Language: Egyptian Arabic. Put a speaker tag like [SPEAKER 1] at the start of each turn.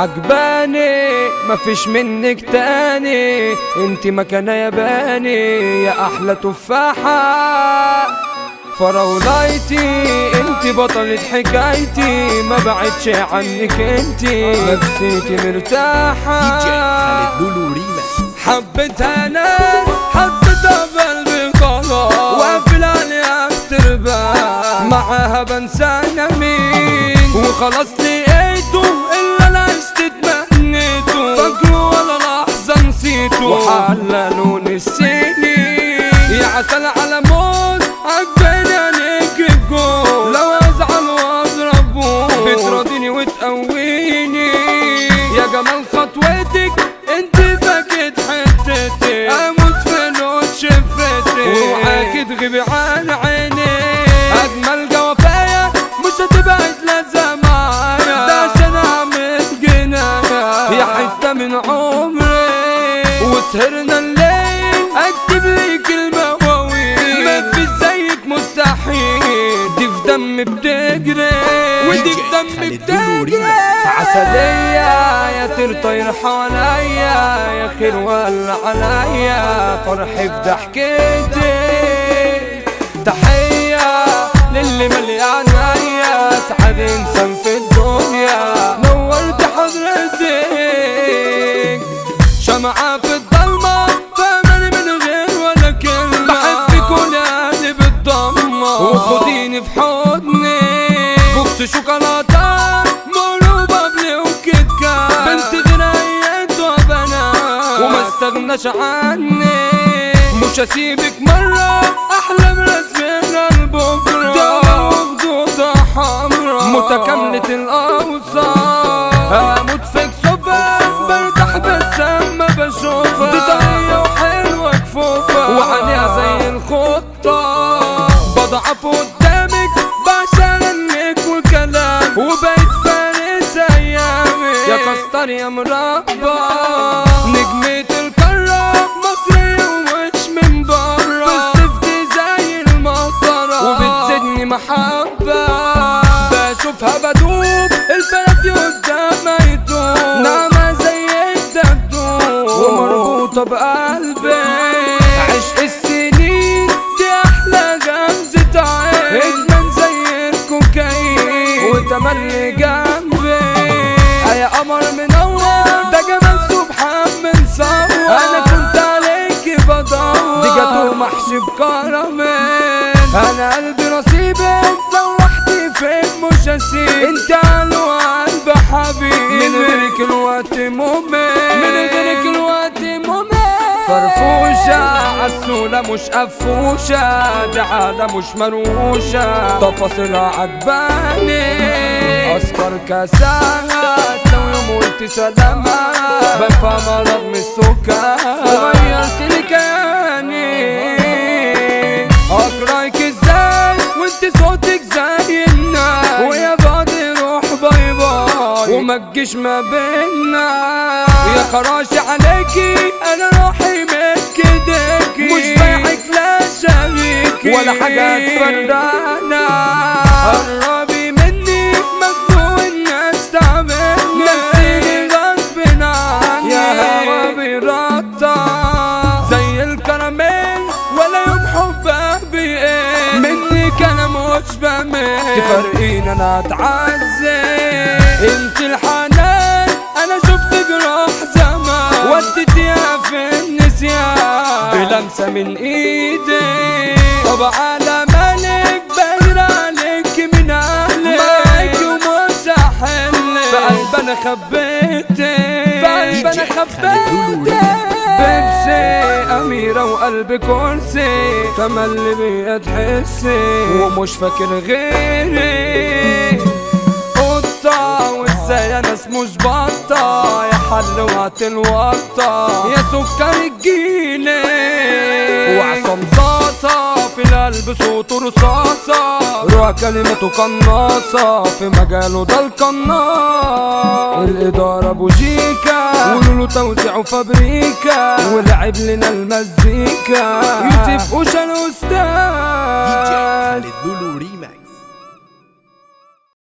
[SPEAKER 1] عجباني مفيش منك تاني انت مكانة ياباني يا احلى تفاحة فراولايتي انت بطلة حكايتي ما بعدش عنك انت نفسيتي مرتاحة
[SPEAKER 2] دي جي خالد لولو ريمكس
[SPEAKER 1] حبيتها ناس حبيتها بقلبي خلاص وقافل عليها بترباح معاها بنسى انا مين وخلاص لقيته الا انا عشت اتمنيته فاكره ولا لحظه نسيته وحللون السنين يا عسل على موت عجباني عليك الجول لو ازعل واضربه بتراضيني وتقويني يا جمال خطوتك انت فاكت حتتي اموت في لون شفتي ووعاك تغيبي عن عيني اجمل جوافايا مش هتبعد لازم معايا ده عشان اعمل جنايا يا حته من عمري وسهرنا الليل اكتب لي كلمه واويل ما في زيك مستحيل دي في دمي بتجري ودي في دمي
[SPEAKER 2] خالد لولو
[SPEAKER 1] بتجري
[SPEAKER 2] ريمكس.
[SPEAKER 1] عسلية يا ترطير حواليا يا خير ولا عليا فرحي في ضحكتي تحية للي مليان عيا سعد انسان في الدنيا نورت حضرتك شمعة في الضلمة فهمني من غير ولا كلمة بحبك ونادي بالضمة وخديني في حضني بوكس شوكولاتة مقلوبة بلي وكيت كات بنت غنيت وبنات وما استغناش عني مش هسيبك مرة أحلام رسمنا لبكرة دولة وخدودة حمرا متكاملة الأوصاف هموت فيك صوفة برتاح بس أما بشوفها دي طرية وحلوة كفوفة وعليها زي الخطة بضعف قدامك بعشان انك وكلام وبقيت فارس ايامي يا كستر يا مربى نجمة القارة مصرية ومش من برا في الصيف دي زي المطرة وبتزيدني محبة بشوفها بدوب البلد قدام يدوب نعمة زي الدبدوب ومربوطة بقلبي عشق السنين دي أحلى غمزة عين إدمان زي الكوكايين وتملي جنبي يا قمر منور ده جمال سبحان من صور أنا كنت عليك بدور دي جاتو محشي بكرامين أنا قلبي نصيبك لو وحدي فيك مش هسيب انت علو قلب حبيبي من غيرك الوقت ممل من غيرك الوقت ممل فرفوشة عسولة مش قفوشة جعالة مش منوشة تفاصيلها عجباني أسكر كاسات لو يوم قلت سلامات بفهم مرض من السكر وغيرت لي كياني أقرأك ازاي وانت صوتك زي الناس ويا بعض روح باي باي وما تجيش ما بينا يا خراشي عليكي انا روحي ملك ايديكي مش بايعك لا شريكي ولا حاجة تفرقنا قربي مني مخلوق الناس تعملني نسيني غصب عني يا هوا بيرطع زي الكراميل ولا يوم حبه بيقل منك انا مش بمل تفرقين انا اتعذب انت الحنان انا شفت جراح زمان وديتيها في النسيان بلمسه من ايدي طب على مالك بغير عليك من اهلك معاك ومش هحلك في قلب انا خبيتك في قلب انا خبيتك بيبسي أميرة وقلب كرسي تملي بيا تحسي ومش فاكر غيري قطة وازاي انا اسمه بطة يا حل وقت الوطة يا سكر الجيلي وعصام صاصة في القلب صوته رصاصة روح كلمته قناصة في مجاله ده القناص الإدارة أبو جيكا قولوا له توزيع وفابريكا ولعب لنا المزيكا يوسف أوشا
[SPEAKER 2] دي جي
[SPEAKER 1] الأستاذ
[SPEAKER 2] خالد لولو ريمكس